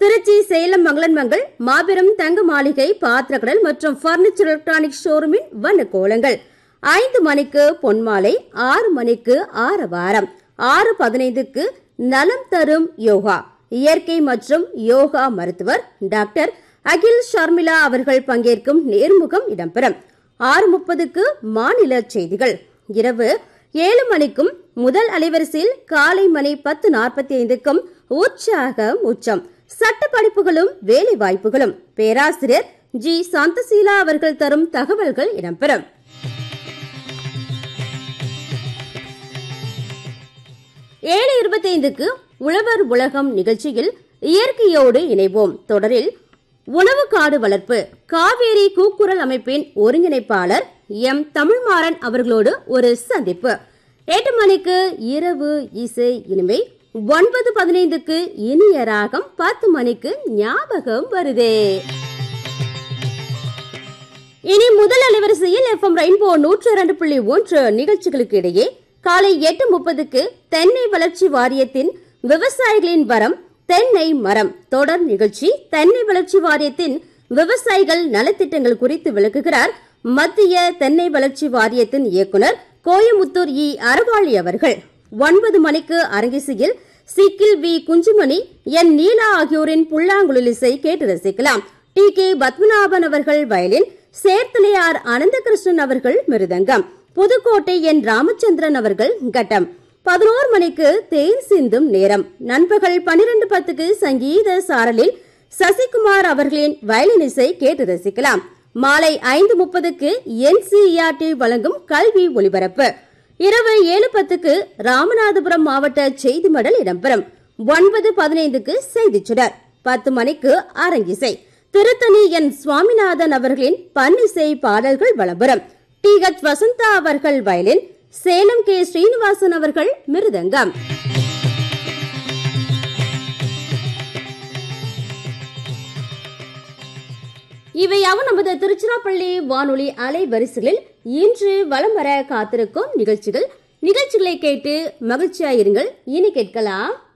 திருச்சி சேலம் மங்களன் மங்கள் மாபெரும் தங்க மாளிகை பாத்திரக்கடல் மற்றும் பர்னிச்சர் எலக்ட்ரானிக் ஷோரூமின் வண்ண கோலங்கள் ஐந்து மணிக்கு பொன்மாலை ஆறு மணிக்கு ஆரவாரம் ஆறு பதினைந்துக்கு நலம் தரும் யோகா இயற்கை மற்றும் யோகா மருத்துவர் டாக்டர் அகில் ஷர்மிளா அவர்கள் பங்கேற்கும் நேர்முகம் இடம்பெறும் ஆறு முப்பதுக்கு மாநில செய்திகள் இரவு ஏழு மணிக்கும் முதல் அலைவரிசையில் காலை மணி பத்து நாற்பத்தி ஐந்துக்கும் உற்சாகம் உச்சம் சட்ட படிப்புகளும் வேலை வாய்ப்புகளும் பேராசிரியர் ஜி சாந்தசீலா அவர்கள் தரும் தகவல்கள் இடம்பெறும் ஏழு இருபத்தைந்துக்கு உழவர் உலகம் நிகழ்ச்சியில் இயற்கையோடு இணைவோம் தொடரில் உணவு காடு வளர்ப்பு காவேரி கூக்குரல் அமைப்பின் ஒருங்கிணைப்பாளர் எம் தமிழ்மாறன் அவர்களோடு ஒரு சந்திப்பு எட்டு மணிக்கு இரவு இசை இனிமை ஒன்பது பதினைந்துக்கு இனிய ராகம் பத்து மணிக்கு ஞாபகம் வருதே இனி முதல் அலைவரிசையில் எஃப்எம் ரெயின்போ நூற்று இரண்டு புள்ளி ஒன்று நிகழ்ச்சிகளுக்கு இடையே காலை எட்டு முப்பதுக்கு தென்னை வளர்ச்சி வாரியத்தின் விவசாயிகளின் வரம் தென்னை மரம் தொடர் நிகழ்ச்சி தென்னை வளர்ச்சி வாரியத்தின் விவசாயிகள் நலத்திட்டங்கள் குறித்து விளக்குகிறார் மத்திய தென்னை வளர்ச்சி வாரியத்தின் இயக்குனர் கோயமுத்தூர் இ அறவாளி அவர்கள் ஒன்பது மணிக்கு அரங்கிசையில் சிக்கில் வி குஞ்சுமணி என் நீலா ஆகியோரின் புல்லாங்குழல் இசை கேட்டு ரசிக்கலாம் டி கே பத்மநாபன் அவர்கள் வயலின் சேர்த்தலையார் அனந்தகிருஷ்ணன் அவர்கள் மிருதங்கம் புதுக்கோட்டை என் ராமச்சந்திரன் அவர்கள் கட்டம் பதினோரு மணிக்கு தேன் சிந்தும் நேரம் நண்பகல் பனிரெண்டு பத்துக்கு சங்கீத சாரலில் சசிகுமார் அவர்களின் வயலின் இசை கேட்டு ரசிக்கலாம் மாலை ஐந்து முப்பதுக்கு என்சிஇஆர்டி வழங்கும் கல்வி ஒலிபரப்பு இரவு ஏழு பத்துக்கு ராமநாதபுரம் மாவட்ட செய்தி மடல் இடம்பெறும் ஒன்பது பதினைந்துக்கு செய்திச் சுடர் பத்து மணிக்கு அரங்கிசை திருத்தணி என் சுவாமிநாதன் அவர்களின் பன்னிசை பாடல்கள் வளம்பெறும் டி ஹெச் வசந்தா அவர்கள் வயலின் சேலம் கே ஸ்ரீனிவாசன் அவர்கள் மிருதங்கம் இவையாவும் நமது திருச்சிராப்பள்ளி வானொலி அலைவரிசைகளில் இன்று வலம் வர காத்திருக்கும் நிகழ்ச்சிகள் நிகழ்ச்சிகளை கேட்டு மகிழ்ச்சியாயிருங்கள் இனி கேட்கலாம்